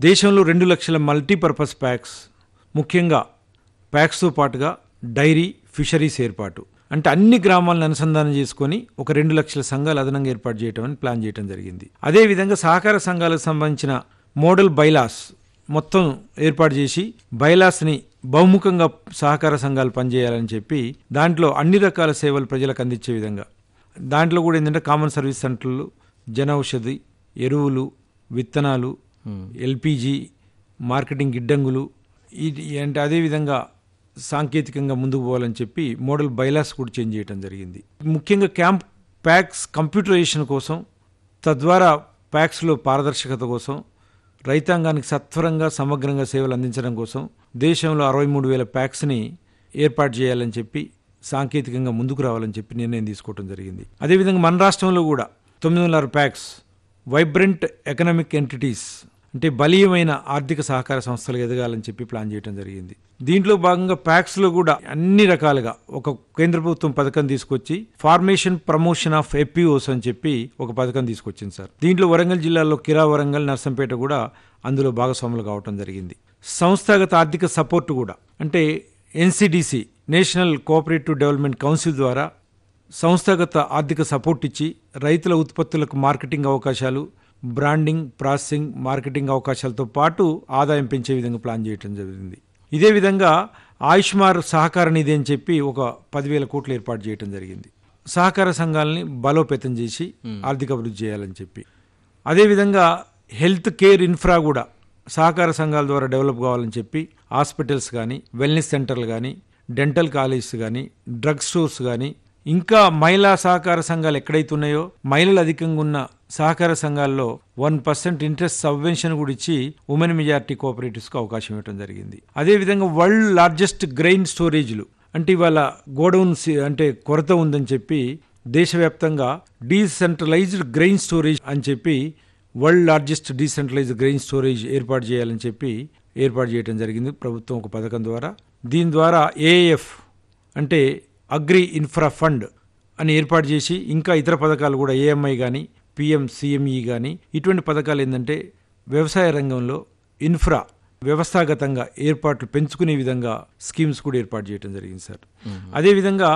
దేశంలో రెండు లక్షల మల్టీపర్పస్ ప్యాక్స్ ముఖ్యంగా ప్యాక్స్తో పాటుగా డైరీ ఫిషరీస్ ఏర్పాటు అంటే అన్ని గ్రామాలను అనుసంధానం చేసుకొని ఒక రెండు లక్షల సంఘాలు అదనంగా ఏర్పాటు చేయడం అని ప్లాన్ చేయడం జరిగింది అదేవిధంగా సహకార సంఘాలకు సంబంధించిన మోడల్ బైలాస్ మొత్తం ఏర్పాటు చేసి బైలాస్ని బహుముఖంగా సహకార సంఘాలు పనిచేయాలని చెప్పి దాంట్లో అన్ని రకాల సేవలు ప్రజలకు అందించే విధంగా దాంట్లో కూడా ఏంటంటే కామన్ సర్వీస్ సెంటర్లు జన ఔషధి ఎరువులు విత్తనాలు ఎల్పిజి మార్కెటింగ్ గిడ్డంగులు ఇది అంటే అదేవిధంగా సాంకేతికంగా ముందుకు పోవాలని చెప్పి మోడల్ బైలాస్ కూడా చేంజ్ చేయడం జరిగింది ముఖ్యంగా క్యాంప్ ప్యాక్స్ కంప్యూటరైజేషన్ కోసం తద్వారా ప్యాక్స్లో పారదర్శకత కోసం రైతాంగానికి సత్వరంగా సమగ్రంగా సేవలు అందించడం కోసం దేశంలో అరవై మూడు వేల ప్యాక్స్ని ఏర్పాటు చేయాలని చెప్పి సాంకేతికంగా ముందుకు రావాలని చెప్పి నిర్ణయం తీసుకోవడం జరిగింది అదేవిధంగా మన రాష్ట్రంలో కూడా తొమ్మిది వందల ఆరు ప్యాక్స్ వైబ్రెంట్ ఎకనామిక్ ఎంటిటీస్ అంటే బలీయమైన ఆర్థిక సహకార సంస్థలు ఎదగాలని చెప్పి ప్లాన్ చేయడం జరిగింది దీంట్లో భాగంగా ప్యాక్స్లో కూడా అన్ని రకాలుగా ఒక కేంద్ర ప్రభుత్వం పథకం తీసుకొచ్చి ఫార్మేషన్ ప్రమోషన్ ఆఫ్ ఎపిఓస్ అని చెప్పి ఒక పథకం తీసుకొచ్చింది సార్ దీంట్లో వరంగల్ జిల్లాలో కిరా వరంగల్ నర్సంపేట కూడా అందులో భాగస్వాములు కావటం జరిగింది సంస్థాగత ఆర్థిక సపోర్ట్ కూడా అంటే NCDC national cooperative development council ద్వారా సంస్థాగత ఆర్థిక సపోర్ట్ ఇచ్చి రైతుల ఉత్పత్తులకు మార్కెటింగ్ అవకాశాలు బ్రాండింగ్ ప్రాసెసింగ్ మార్కెటింగ్ అవకాశాలతో పాటు ఆదాయం పెంచే విధంగా ప్లాన్ చేయడం జరిగింది ఇదే విధంగా ఆయుష్మార్ సహకార నిధి అని చెప్పి ఒక పదివేల కోట్లు ఏర్పాటు చేయడం జరిగింది సహకార సంఘాలని బలోపేతం చేసి ఆర్థిక అభివృద్ధి చేయాలని చెప్పి అదేవిధంగా హెల్త్ కేర్ ఇన్ఫ్రా కూడా సహకార సంఘాల ద్వారా డెవలప్ కావాలని చెప్పి హాస్పిటల్స్ కానీ వెల్నెస్ సెంటర్లు కానీ డెంటల్ కాలేజెస్ కానీ డ్రగ్ స్టోర్స్ కానీ ఇంకా మహిళా సహకార సంఘాలు ఎక్కడైతే ఉన్నాయో మహిళలు అధికంగా ఉన్న సహకార సంఘాల్లో వన్ పర్సెంట్ ఇంట్రెస్ట్ సబ్వెన్షన్ కూడా ఇచ్చి ఉమెన్ మెజారిటీ కోఆపరేటివ్స్కి అవకాశం ఇవ్వడం జరిగింది అదేవిధంగా వరల్డ్ లార్జెస్ట్ గ్రెయిన్ స్టోరేజ్లు అంటే ఇవాళ గోడౌన్ అంటే కొరత ఉందని చెప్పి దేశవ్యాప్తంగా డీసెంట్రలైజ్డ్ గ్రెయిన్ స్టోరేజ్ అని చెప్పి world largest decentralised grain storage ఏర్పాటు చేయాలని చెప్పి ఏర్పాటు చేయడం జరిగింది ప్రభుత్వం ఒక పథకం ద్వారా దీని ద్వారా ఏఎఫ్ అంటే అగ్రి ఇన్ఫ్రా ఫండ్ అని ఏర్పాటు చేసి ఇంకా ఇతర పథకాలు కూడా ఏఎంఐ కానీ పిఎం సిఎంఈ కానీ ఇటువంటి పథకాలు ఏంటంటే వ్యవసాయ రంగంలో ఇన్ఫ్రా వ్యవస్థాగతంగా ఏర్పాట్లు పెంచుకునే విధంగా స్కీమ్స్ కూడా ఏర్పాటు చేయడం జరిగింది సార్ అదేవిధంగా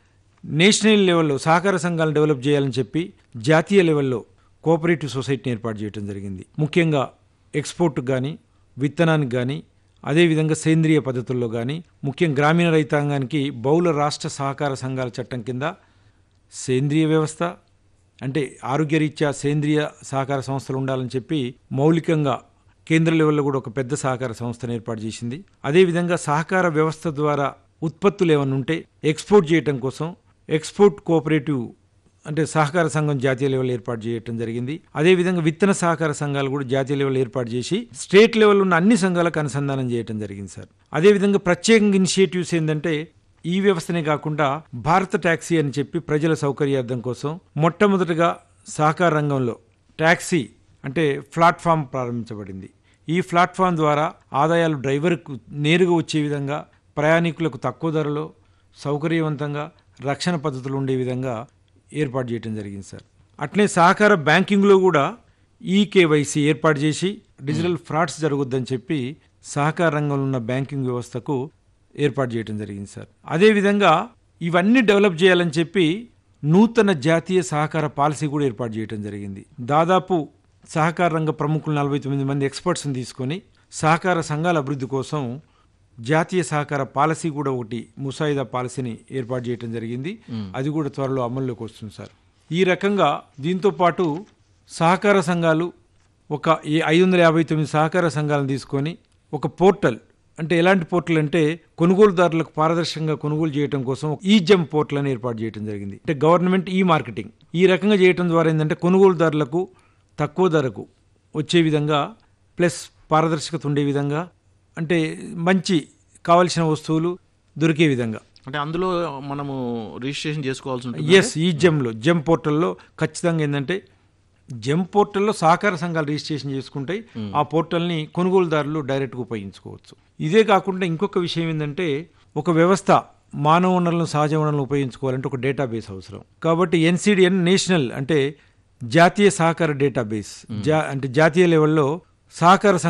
నేషనల్ లెవెల్లో సహకార సంఘాలను డెవలప్ చేయాలని చెప్పి జాతీయ లెవెల్లో కోఆపరేటివ్ సొసైటీని ఏర్పాటు చేయడం జరిగింది ముఖ్యంగా ఎక్స్పోర్ట్కి కానీ విత్తనానికి కానీ అదేవిధంగా సేంద్రియ పద్ధతుల్లో కానీ ముఖ్యం గ్రామీణ రైతాంగానికి బహుళ రాష్ట్ర సహకార సంఘాల చట్టం కింద సేంద్రియ వ్యవస్థ అంటే ఆరోగ్యరీత్యా సేంద్రియ సహకార సంస్థలు ఉండాలని చెప్పి మౌలికంగా కేంద్ర లెవెల్లో కూడా ఒక పెద్ద సహకార సంస్థను ఏర్పాటు చేసింది అదేవిధంగా సహకార వ్యవస్థ ద్వారా ఉత్పత్తులు ఏమైనా ఉంటే ఎక్స్పోర్ట్ చేయటం కోసం ఎక్స్పోర్ట్ కోఆపరేటివ్ అంటే సహకార సంఘం జాతీయ లెవెల్ ఏర్పాటు చేయడం జరిగింది అదేవిధంగా విత్తన సహకార సంఘాలు కూడా జాతీయ లెవెల్ ఏర్పాటు చేసి స్టేట్ లెవెల్ ఉన్న అన్ని సంఘాలకు అనుసంధానం చేయడం జరిగింది సార్ అదేవిధంగా ప్రత్యేకంగా ఇనిషియేటివ్స్ ఏంటంటే ఈ వ్యవస్థనే కాకుండా భారత ట్యాక్సీ అని చెప్పి ప్రజల సౌకర్యార్థం కోసం మొట్టమొదటగా సహకార రంగంలో ట్యాక్సీ అంటే ప్లాట్ఫామ్ ప్రారంభించబడింది ఈ ప్లాట్ఫామ్ ద్వారా ఆదాయాలు డ్రైవర్కు నేరుగా వచ్చే విధంగా ప్రయాణికులకు తక్కువ ధరలో సౌకర్యవంతంగా రక్షణ పద్ధతులు ఉండే విధంగా ఏర్పాటు చేయడం జరిగింది సార్ అట్లే సహకార బ్యాంకింగ్లో కూడా ఈ కేవైసీ ఏర్పాటు చేసి డిజిటల్ ఫ్రాడ్స్ జరగొద్దని చెప్పి సహకార రంగంలో ఉన్న బ్యాంకింగ్ వ్యవస్థకు ఏర్పాటు చేయడం జరిగింది సార్ అదేవిధంగా ఇవన్నీ డెవలప్ చేయాలని చెప్పి నూతన జాతీయ సహకార పాలసీ కూడా ఏర్పాటు చేయడం జరిగింది దాదాపు సహకార రంగ ప్రముఖులు నలభై తొమ్మిది మంది ఎక్స్పర్ట్స్ని తీసుకొని సహకార సంఘాల అభివృద్ధి కోసం జాతీయ సహకార పాలసీ కూడా ఒకటి ముసాయిదా పాలసీని ఏర్పాటు చేయడం జరిగింది అది కూడా త్వరలో అమల్లోకి వస్తుంది సార్ ఈ రకంగా దీంతో పాటు సహకార సంఘాలు ఒక ఈ ఐదు వందల యాభై తొమ్మిది సహకార సంఘాలను తీసుకొని ఒక పోర్టల్ అంటే ఎలాంటి పోర్టల్ అంటే కొనుగోలుదారులకు పారదర్శకంగా కొనుగోలు చేయడం కోసం ఈ జమ్ పోర్టల్ అని ఏర్పాటు చేయడం జరిగింది అంటే గవర్నమెంట్ ఈ మార్కెటింగ్ ఈ రకంగా చేయడం ద్వారా ఏంటంటే కొనుగోలుదారులకు తక్కువ ధరకు వచ్చే విధంగా ప్లస్ పారదర్శకత ఉండే విధంగా అంటే మంచి కావలసిన వస్తువులు దొరికే విధంగా అంటే అందులో మనము రిజిస్ట్రేషన్ చేసుకోవాల్సి ఉంటుంది ఎస్ ఈ జెమ్లో జెమ్ పోర్టల్లో ఖచ్చితంగా ఏంటంటే జెమ్ పోర్టల్లో సహకార సంఘాలు రిజిస్ట్రేషన్ చేసుకుంటే ఆ పోర్టల్ని కొనుగోలుదారులు డైరెక్ట్గా ఉపయోగించుకోవచ్చు ఇదే కాకుండా ఇంకొక విషయం ఏంటంటే ఒక వ్యవస్థ మానవ వనరులను సహజ వనరులను ఉపయోగించుకోవాలంటే ఒక డేటాబేస్ అవసరం కాబట్టి ఎన్సిడిఎన్ నేషనల్ అంటే జాతీయ సహకార డేటాబేస్ జా అంటే జాతీయ లెవెల్లో సహకార